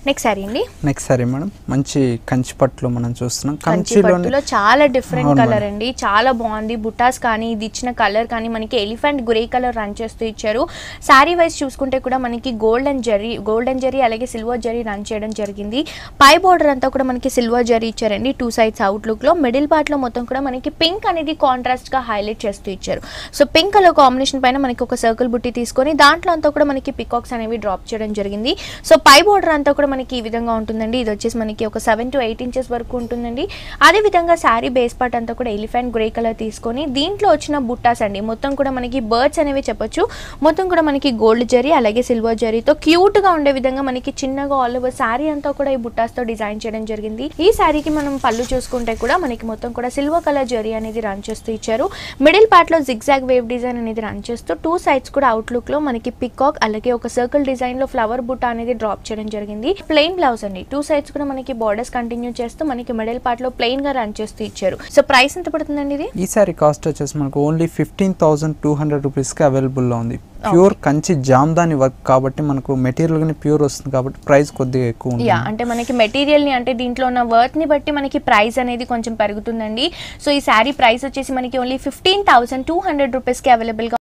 Next sorry అండి next sorry madam మంచి కంచి పట్టులో మనం చూస్తున్నాం కంచి కంచిలోనే పట్టులో చాలా డిఫరెంట్ అవును కలర్ మేడం. అండి చాలా బాగుంది బుటాస్ కానీ ఇది ఇచ్చిన కలర్ కానీ మనకి ఎలిఫెంట్ గ్రే కలర్ రన్ చేస్తూ ఇచ్చారు శారీ వైజ్ చూసుకుంటే కూడా మనకి gold and zari gold and zari అలాగే సిల్వర్ జరీ రన్ చేయడం జరిగింది పై బోర్డర్ అంతా కూడా మనకి సిల్వర్ జరీ ఇచ్చారండి టూ సైడ్స్ అవుట్లుక్ లో మిడిల్ పార్ట్ లో మొత్తం కూడా మనకి పింక్ అనేది కాంట్రాస్ట్ గా హైలైట్ చేస్తూ ఇచ్చారు సో పింక్ కలర్ కాంబినేషన్ పైన మనకి ఒక సర్కిల్ బుట్టి తీసుకొని దాంట్లో అంతా కూడా మనకి పికాక్స్ అనేవి డ్రాప్ చేయడం జరిగింది సో పై బోర్డర్ అంతా కూడా మనకి ఈ విధంగా ఉంటుందండి ఇది వచ్చేసి మనకి ఒక సెవెన్ టు ఎయిట్ ఇంచెస్ వరకు ఉంటుందండి అదే విధంగా శారీ బేస్ పార్ట్ అంతా కూడా ఎలిఫెంట్ గ్రే కలర్ తీసుకొని దీంట్లో వచ్చిన బుట్టాస్ అండి మొత్తం కూడా మనకి బర్డ్స్ అనేవి చెప్పొచ్చు మొత్తం కూడా మనకి గోల్డ్ జరీ అలాగే సిల్వర్ జరీతో క్యూట్ గా ఉండే విధంగా మనకి చిన్నగా ఆల్ ఓవర్ శారీ అంతా కూడా ఈ బుట్టాస్ తో డిజైన్ చేయడం జరిగింది ఈ శారీకి మనం పళ్ళు చూసుకుంటే కూడా మనకి మొత్తం కూడా సిల్వర్ కలర్ జరీ అనేది రన్ చేస్తూ ఇచ్చారు మిడిల్ పార్ట్ లో జిగ్జాగ్ వేవ్ డిజైన్ అనేది రన్ చేస్తూ టూ సైడ్స్ కూడా అవుట్లుక్ లో మనకి పికాక్ అలాగే ఒక సర్కిల్ డిజైన్ లో ఫ్లవర్ బుట్ట అనేది డ్రాప్ చేయడం జరిగింది ప్లెయిన్ బ్లౌజ్ అండి టూ సైడ్స్ కూడా మనకి బార్డర్స్ కంటిన్యూ చేస్తూ మనకి మిడిల్ పార్ట్ లో ప్లెయిన్ గా రన్ చేస్తూ ఇచ్చారు సో ప్రైస్ ఎంత పడుతుందండి ఇది ఈ సారీ కాస్ట్ వచ్చేసి మనకు only fifteen thousand two hundred రూపీస్కి అవైలబుల్లో ఉంది ప్యూర్ కంచి జామ్దాని వర్క్ కాబట్టి మనకు మెటీరియల్ కానీ ప్యూర్ వస్తుంది కాబట్టి ప్రైస్ కొద్దిగా ఎక్కువ ఉంది యా అంటే మనకి మెటీరియల్ ని అంటే దీంట్లో ఉన్న వర్త్ ని బట్టి మనకి ప్రైస్ అనేది కొంచెం పెరుగుతుందండి సో ఈ శారీ ప్రైస్ వచ్చేసి మనకి only fifteen thousand two hundred rupees కి అవైలబుల్ గా